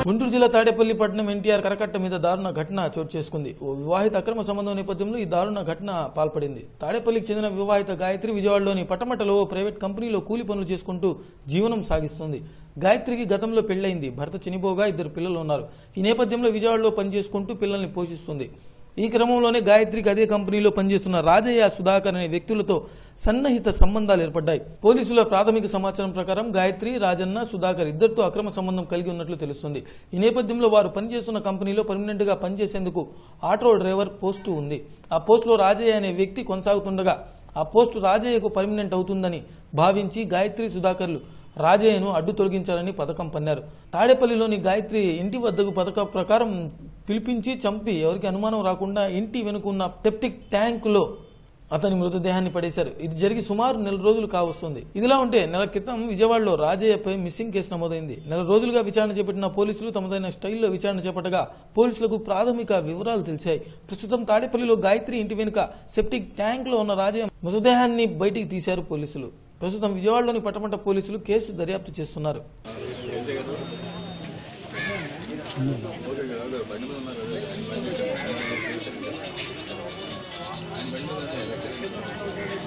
గుంటూరు జిల్లా తాడేపల్లి పట్టణం ఎన్టీఆర్ కరకట్ట మీద దారుణ ఘటన చోటు చేసుకుంది ఓ వివాహిత అక్రమ సంబంధం నేపథ్యంలో ఈ దారుణ ఘటన పాల్పడింది తాడేపల్లికి చెందిన వివాహిత గాయత్రి విజయవాడలోని పటమటలో ఓ ప్రైవేట్ కంపెనీలో కూలి పనులు చేసుకుంటూ జీవనం సాగిస్తుంది గాయత్రికి గతంలో పెళ్లైంది భర్త చనిపోగా ఇద్దరు పిల్లలు ఉన్నారు ఈ నేపథ్యంలో విజయవాడలో పనిచేసుకుంటూ పిల్లల్ని పోషిస్తుంది ఈ క్రమంలోనే గాయత్రికి అదే కంపెనీలో పనిచేస్తున్న రాజయ్య సుధాకర్ అనే వ్యక్తులతో సన్నిహిత సంబంధాలు ఏర్పడ్డాయి పోలీసుల ప్రాథమిక సమాచారం ప్రకారం గాయత్రి రాజన్న సుధాకర్ ఇద్దరితో అక్రమ సంబంధం కలిగి ఉన్నట్లు తెలుస్తుంది ఈ నేపథ్యంలో వారు పనిచేస్తున్న కంపెనీలో పర్మనెంట్ గా పనిచేసేందుకు ఆటో డ్రైవర్ పోస్టు ఉంది ఆ పోస్టులో రాజయ్య అనే వ్యక్తి కొనసాగుతుండగా ఆ పోస్టు రాజయ్యకు పర్మనెంట్ అవుతుందని భావించి గాయత్రి సుధాకర్లు రాజయ్యను అడ్డు తొలగించాలని పథకం పన్నారు తాడేపల్లిలోని గాయత్రి ఇంటి వద్దకు పథకం ప్రకారం పిలిపించి చంపి ఎవరికి అనుమానం రాకుండా ఇంటి వెనుకున్న సెప్టిక్ ట్యాంకులో అతని మృతదేహాన్ని పడేశారు ఇది జరిగి సుమారు నెల రోజులు కావస్తుంది ఇదిలా ఉంటే నెల క్రితం విజయవాడలో రాజయ్యపై మిస్సింగ్ కేసు నమోదైంది నెల రోజులుగా విచారణ చేపట్టిన పోలీసులు తమదైన స్టైల్లో విచారణ చేపట్టగా పోలీసులకు ప్రాథమిక వివరాలు తెలిసాయి ప్రస్తుతం తాడేపల్లిలో గాయత్రి ఇంటి వెనుక సెప్టిక్ ట్యాంక్ లో ఉన్న రాజయ్య మృతదేహాన్ని బయటికి తీశారు పోలీసులు ప్రస్తుతం విజయవాడలోని పట్టమంట పోలీసులు కేసు దర్యాప్తు చేస్తున్నారు ఆయన బండి మీద